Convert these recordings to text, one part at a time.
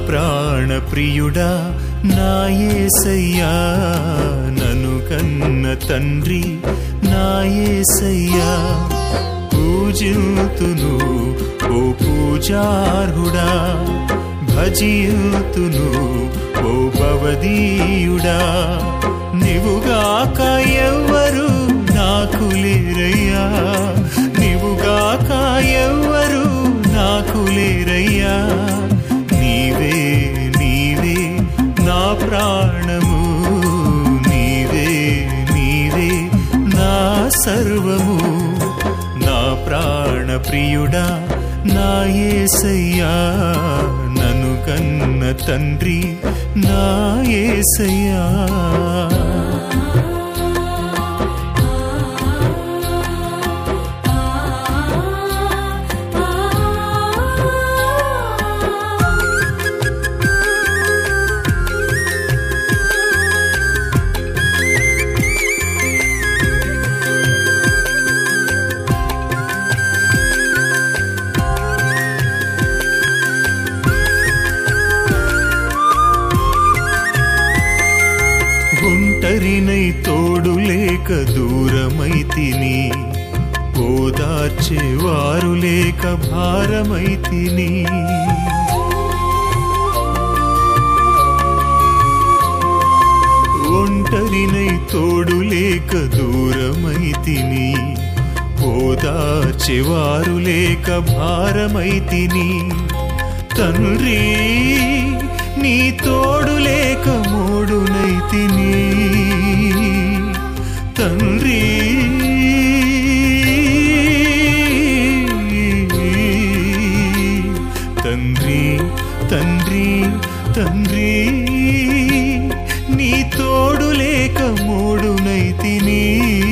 ప్రాణ ప్రియుడా నా యేసయ్యా నను కన్న తండ్రి నా యేసయ్యా పూజితును ఓ పూజార్హుడా భజియుతును ఓ భవదీయుడా నీవుగాక ఎవ్వరు నాకు లేరయ్యా నీవుగాక ఎవ్వరు నాకు లేరయ్యా నీవే నీవే నా ప్రాణము నీవే నీవే నా సర్వము నా ప్రాణ ప్రియుడా నా యేసయ్యా నన్ను కన్న తండ్రి నా యేసయ్యా ఒంటరినై తోడు లేక దూరమై తిని ఓదార్చేవారు లేక భారమై తిని ఒంటరినై తోడు లేక దూరమై తిని ఓదార్చేవారు లేక భారమై తిని తండ్రి నీ తోడు లేక మోడునై తిని తండ్రి తండ్రి తండ్రి తండ్రి నీ తోడు లేక మోడునై తిని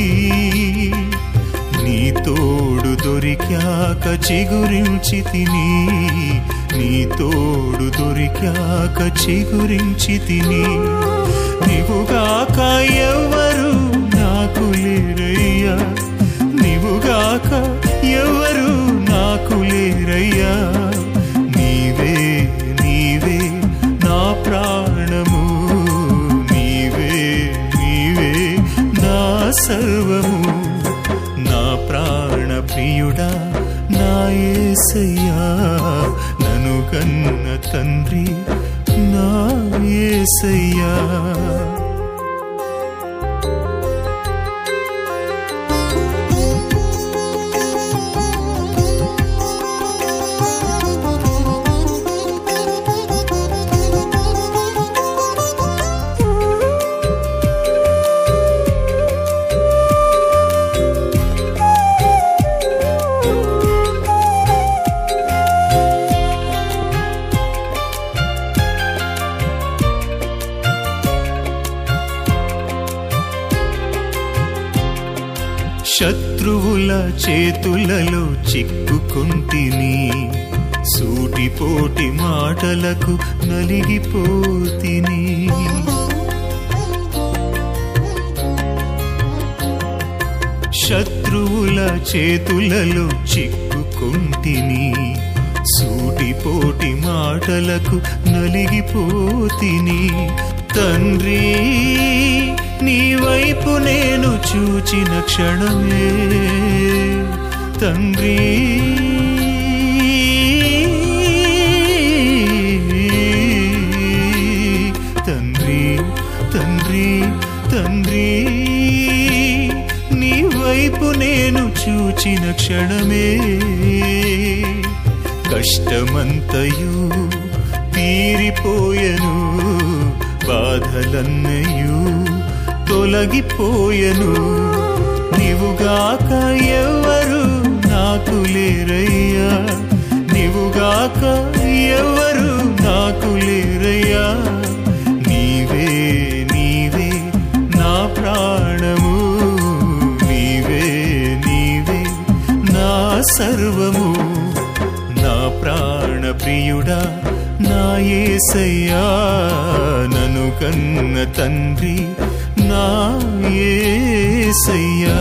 నీ తోడు దొరికాక చిగురించి తిని నీ తోడు దొరికాక చిగురించి తిని నీవుగాక ఎవరు నాకు లేరయ్యా నీవుగాక ఎవరు నాకు లేరయ్యా నీవే నీవే నా ప్రాణము నీవే నీవే నా సర్వము నా ప్రాణ ప్రియుడా నా యేసయ్యా నను కన్న తండ్రి నా యేసయ్యా శత్రువుల చేతులలో చిక్కుకుంటిని సూటిపోటి మాటలకు నలిగిపోతిని శత్రువుల చేతులలో చిక్కుకుంటిని సూటిపోటి మాటలకు నలిగిపోతిని తండ్రి నీ వైపు నేను చూచిన క్షణమే తండ్రి తండ్రి తండ్రి తండ్రి నీ వైపు నేను చూచిన క్షణమే కష్టమంతయు తీరిపోయెను బాధలన్నయు తొలగిపోయెను నీవుగాక ఎవరు నాకు లేరయ్యా నీవుగాక ఎవరు నాకు లేరయ్యా నీవే నీవే నా ప్రాణము నీవే నీవే నా సర్వము నా ప్రాణ ప్రియుడా నా యేసయ్యా నను కన్న తండ్రి నా యేసయ్యా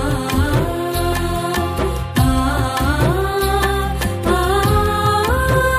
ఆ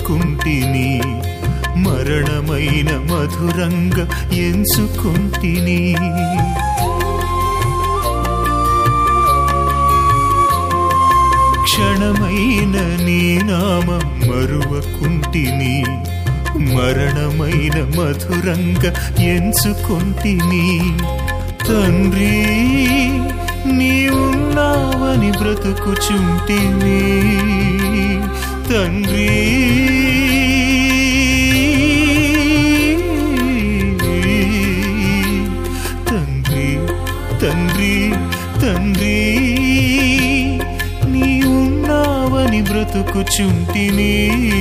మరువకుంటిని మరణమైన మధురంగా ఎంచుకొంటిని క్షణమైన నీ నామం మరువకుంటిని మరణమైన మధురంగా ఎంచుకొంటిని తండ్రి నీవున్నావని బ్రతుకుచుంటిని తండ్రి తండ్రి తండ్రి తండ్రి నీవున్నావని బ్రతుకుచుంటిని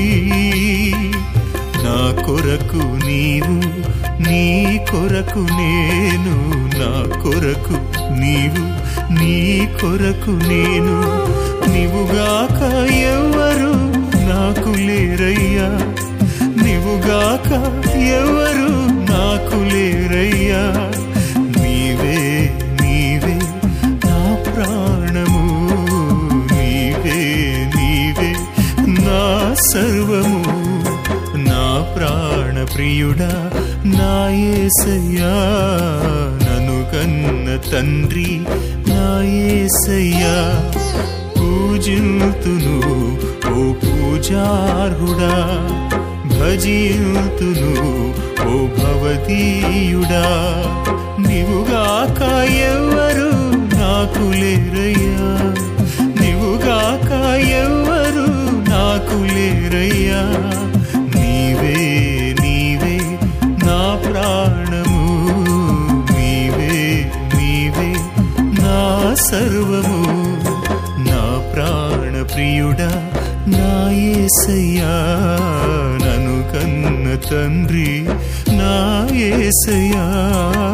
నా కొరకు నీవు నీ కొరకు నేను నా కొరకు నీవు నీ కొరకు నేను నీవుగాక ఎవరు నాకు లేరయ్యా నీవుగాక ఎవరు నాకు లేరయ్యా నీవే నీవే నా ప్రాణము నీవే నీవే నా సర్వము నా ప్రాణ ప్రియుడా నా యేసయ్యా నను కన్న తండ్రి నా యేసయ్యా పూజిల్తును ఓ పూజార్హుడా భజిల్తును ఓ భవతీయుడా నీవుగాక ఎవరు నాకు లేరయ్యా నీవుగాక ఎవరు నాకు లేరయ్యా నీవే నీవే నా ప్రాణము నీవే నీవే నా సర్వము నా ప్రాణ ప్రియుడా నా యేసయ్యా నను కన్న తండ్రి నా యేసయ్యా